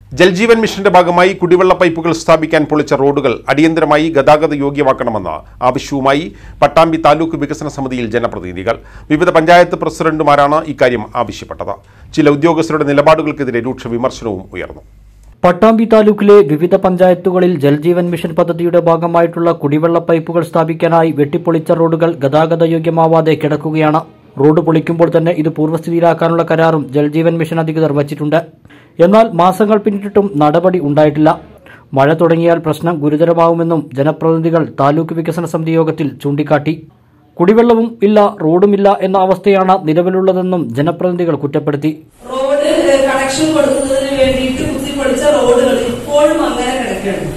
ജൽജീവൻ മിഷന്റെ ഭാഗമായി കുടിവെള്ള പൈപ്പുകൾ സ്ഥാപിക്കാൻ പൊളിച്ച റോഡുകൾ അടിയന്തരമായി ഗതാഗത യോഗ്യമാക്കണമെന്ന ആവശ്യവുമായി പട്ടാമ്പി താലൂക്ക് വികസന സമിതിയിൽ ജനപ്രതിനിധികൾ വിവിധ പഞ്ചായത്ത് പ്രസിഡന്റുമാരാണ് ഇക്കാര്യം ആവശ്യപ്പെട്ടത് ചില ഉദ്യോഗസ്ഥരുടെ നിലപാടുകൾക്കെതിരെ രൂക്ഷ വിമർശനവും ഉയർന്നു പട്ടാമ്പി താലൂക്കിലെ വിവിധ പഞ്ചായത്തുകളിൽ ജൽജീവൻ മിഷൻ പദ്ധതിയുടെ ഭാഗമായിട്ടുള്ള കുടിവെള്ള പൈപ്പുകൾ സ്ഥാപിക്കാനായി വെട്ടിപ്പൊളിച്ച റോഡുകൾ ഗതാഗത യോഗ്യമാവാതെ കിടക്കുകയാണ് റോഡ് പൊളിക്കുമ്പോൾ തന്നെ ഇത് പൂർവ്വസ്ഥിതിയിലാക്കാനുള്ള കരാറും ജൽജീവൻ മിഷൻ അധികൃതർ വച്ചിട്ടുണ്ട് എന്നാൽ മാസങ്ങൾ പിന്നിട്ടിട്ടും നടപടി ഉണ്ടായിട്ടില്ല മഴ തുടങ്ങിയാൽ പ്രശ്നം ഗുരുതരമാവുമെന്നും ജനപ്രതിനിധികൾ താലൂക്ക് വികസന സമിതി യോഗത്തിൽ ചൂണ്ടിക്കാട്ടി കുടിവെള്ളവും ഇല്ല റോഡുമില്ല എന്ന അവസ്ഥയാണ് നിലവിലുള്ളതെന്നും ജനപ്രതിനിധികൾ കുറ്റപ്പെടുത്തി റോഡ് ഏഹ്, കണക്ഷൻ കൊടുക്കുന്നതിന് വേണ്ടിയിട്ട് കുത്തിപ്പൊളിച്ച റോഡുകൾ ഇപ്പോഴും അങ്ങനെ കിടക്കുകയാണ്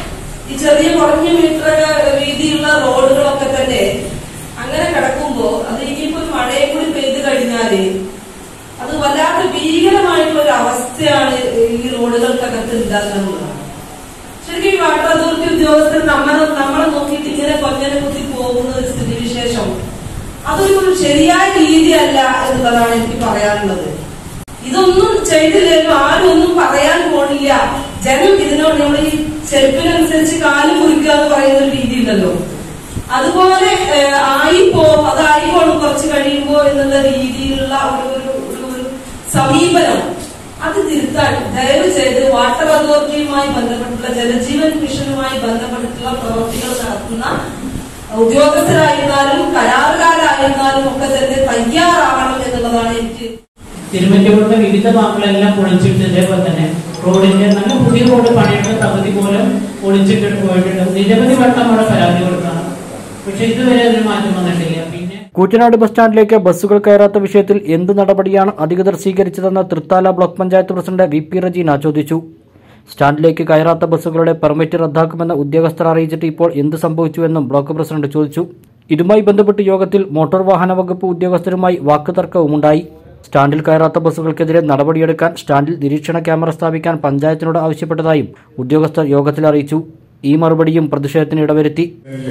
ഈ ചെറിയ കുറഞ്ഞ മീറ്റർ വീതിയുള്ള റോഡുകളൊക്കെ തന്നെ അങ്ങനെ കിടക്കുമ്പോ അത് ഇനിയിപ്പോ ഒരു മഴയും കൂടി പെയ്ത് കഴിഞ്ഞാല് അത് വല്ലാത്ത ഭീകരമായിട്ടുള്ള ഒരു അവസ്ഥയാണ് ഈ റോഡുകൾക്കകത്ത് ഉണ്ടാകുന്നതാണ് ശരിക്കും ഈ വാട്ടർ അതോറിറ്റി ഉദ്യോഗസ്ഥർ നമ്മളെ നമ്മളെ നോക്കിയിട്ട് ഇങ്ങനെ കൊഞ്ഞനെ കുത്തി പോകുന്ന ഒരു സ്ഥിതിവിശേഷം അതൊരു ഒരു ശരിയായ രീതിയല്ല എന്നുള്ളതാണ് എനിക്ക് പറയാനുള്ളത് ഇതൊന്നും ചെയ്തില്ലല്ലോ ആരും ഒന്നും പറയാൻ പോണില്ല ജനം ഇതിനോട് നമ്മൾ ഈ ചെരുപ്പിനനുസരിച്ച് കാല് മുറിക്കുക എന്ന് പറയുന്ന ഒരു രീതിയില്ലല്ലോ അതുപോലെ ഏഹ്, ആയിപ്പോ അതായിപ്പോളും കുറച്ച് കഴിയുമ്പോ എന്നുള്ള രീതിയിലുള്ള ഒരു ഒരു ഒരു ഒരു സമീപനം അത് തിരുത്താൻ ദയവ് ചെയ്ത് വാട്ടർ അതോറിറ്റിയുമായി ബന്ധപ്പെട്ടുള്ള ജലജീവൻ മിഷനുമായി ബന്ധപ്പെട്ടിട്ടുള്ള പ്രവർത്തികൾ നടത്തുന്ന ഉദ്യോഗസ്ഥരായിരുന്നാലും കരാറുകാരായിരുന്നാലും ഒക്കെ തന്നെ തയ്യാറാവണം എന്നുള്ളതാണ് എനിക്ക് തിരുവനന്തപുരത്തെ വിവിധ ഭാഗങ്ങളെല്ലാം പൊളിച്ചിട്ട് ഇതേപോലെ തന്നെ റോഡിന്റെ നല്ല പുതിയ റോഡ് പണിയുടെ പകുതി പോലെ പൊളിച്ചിട്ട് പോയിട്ടുണ്ട് നിരവധി വട്ടം അവിടെ പരാതി കൊടുത്താണ് പക്ഷെ ഇതുവരെ അതിന് മാറ്റം വന്നിട്ടില്ല പിന്നെ കൂറ്റനാട് ബസ് സ്റ്റാൻഡിലേക്ക് ബസ്സുകൾ കയറാത്ത വിഷയത്തിൽ എന്ത് നടപടിയാണ് അധികൃതർ സ്വീകരിച്ചതെന്ന് Thrithala block panchayat president V P Rajeena ചോദിച്ചു സ്റ്റാൻഡിലേക്ക് കയറാത്ത ബസ്സുകളുടെ പെർമിറ്റ് റദ്ദാക്കുമെന്ന് ഉദ്യോഗസ്ഥർ അറിയിച്ചിട്ട് ഇപ്പോൾ എന്ത് സംഭവിച്ചുവെന്നും ബ്ലോക്ക് പ്രസിഡന്റ് ചോദിച്ചു ഇതുമായി ബന്ധപ്പെട്ട് യോഗത്തിൽ മോട്ടോർ വാഹന വകുപ്പ് ഉദ്യോഗസ്ഥരുമായി വാക്കുതർക്കവുമുണ്ടായി സ്റ്റാൻഡിൽ കയറാത്ത ബസ്സുകൾക്കെതിരെ നടപടിയെടുക്കാൻ സ്റ്റാൻഡിൽ നിരീക്ഷണ ക്യാമറ സ്ഥാപിക്കാൻ പഞ്ചായത്തിനോട് ആവശ്യപ്പെട്ടതായും ഉദ്യോഗസ്ഥർ യോഗത്തിൽ അറിയിച്ചു ഈ മറുപടിയും പ്രതിഷേധത്തിന് ഇടവരുത്തി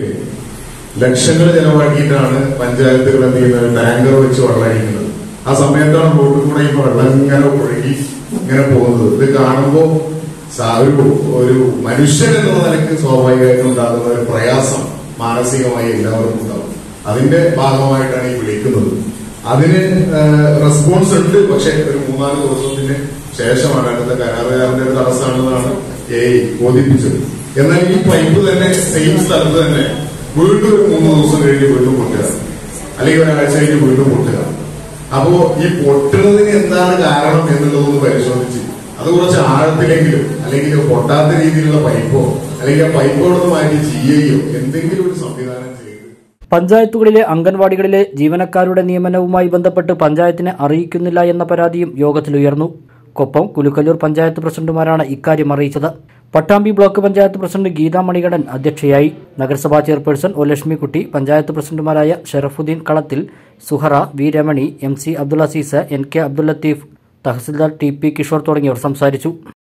ലക്ഷങ്ങൾ ചെലവാക്കിയിട്ടാണ് പഞ്ചായത്തുകൾ എന്ത് ചെയ്യുന്നത് ടാങ്കർ വെച്ച് വെള്ളം അടിക്കുന്നത് ആ സമയത്താണ് റോഡിൽ കൂടെ ഈ വെള്ളം ഇങ്ങനെ ഒഴുകി ഇങ്ങനെ പോകുന്നത് ഇത് കാണുമ്പോ സ- ഒരു ഒരു മനുഷ്യൻ എന്നുള്ള നിലയ്ക്ക് സ്വാഭാവികമായിട്ടും ഉണ്ടാകുന്ന ഒരു പ്രയാസം മാനസികമായി എല്ലാവർക്കും ഉണ്ടാവും അതിന്റെ ഭാഗമായിട്ടാണ് ഈ വിളിക്കുന്നത് അതിന് റെസ്പോൺസ് ഉണ്ട് പക്ഷെ ഒരു മൂന്നാല് ദിവസത്തിന് ശേഷമാണ് അടുത്ത കരാറുകാരന്റെ ഒരു തടസ്സമാണെന്നാണ് എ ബോധിപ്പിച്ചത് എന്നാൽ ഈ പൈപ്പ് തന്നെ സെയിം സ്ഥലത്ത് തന്നെ വീണ്ടും ഒരു മൂന്ന് ദിവസം കഴിഞ്ഞ് വീണ്ടും പൊട്ടുക അല്ലെങ്കിൽ ഒരാഴ്ച കഴിഞ്ഞ് വീണ്ടും പൊട്ടുക അപ്പോ ഈ പൊട്ടുന്നതിന് എന്താണ് കാരണം എന്നുള്ളതൊന്ന് പരിശോധിച്ച് അത് കുറച്ച് ആഴത്തിലെങ്കിലും അല്ലെങ്കിൽ പൊട്ടാത്ത രീതിയിലുള്ള പൈപ്പോ അല്ലെങ്കിൽ ആ പൈപ്പോടൊന്ന് മാറ്റി ചെയ്യുകയോ എന്തെങ്കിലും ഒരു സംവിധാനം ചെയ്ത് പഞ്ചായത്തുകളിലെ അംഗൻവാടികളിലെ ജീവനക്കാരുടെ നിയമനവുമായി ബന്ധപ്പെട്ട് പഞ്ചായത്തിനെ അറിയിക്കുന്നില്ല എന്ന പരാതിയും യോഗത്തിലുയർന്നു കൊപ്പം കുലുക്കല്ലൂർ പഞ്ചായത്ത് പ്രസിഡന്റുമാരാണ് ഇക്കാര്യം അറിയിച്ചത് പട്ടാമ്പി ബ്ലോക്ക് പഞ്ചായത്ത് പ്രസിഡന്റ് ഗീതാ മണികണ്ഠൻ അധ്യക്ഷയായി നഗരസഭാ ചെയർപേഴ്സൺ ഒ ലക്ഷ്മിക്കുട്ടി പഞ്ചായത്ത് പ്രസിഡന്റുമാരായ Sharafuddin Kalathil Suhara V Ramani M C Abdul Azeez N K Abdul Latheef tahsildar T P Kishore തുടങ്ങിയവർ സംസാരിച്ചു